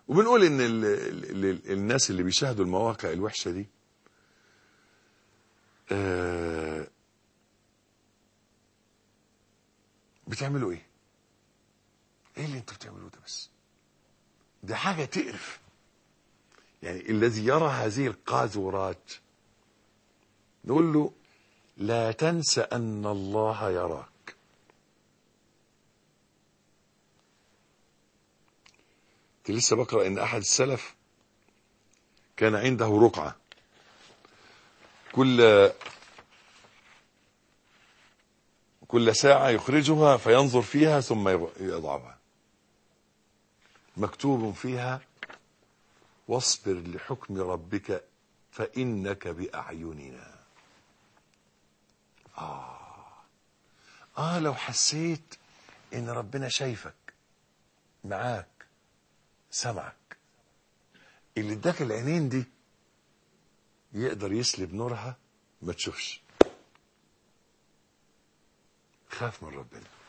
وبنقول ان ال ال ال الناس اللي بيشاهدوا المواقع الوحشه دي آه بتعملوا ايه ايه اللي انتوا بتعملوه ده بس ده حاجه تقرف يعني الذي يرى هذه القاذورات نقول له لا تنس ان الله يراك كنت لسه بقرا ان احد السلف كان عنده رقعه كل كل ساعه يخرجها فينظر فيها ثم يضعها مكتوب فيها واصبر لحكم ربك فانك باعيننا اه اه لو حسيت ان ربنا شايفك معاك سمعك اللي اداك العينين دي يقدر يسلب نورها ما تشوفش خاف من ربنا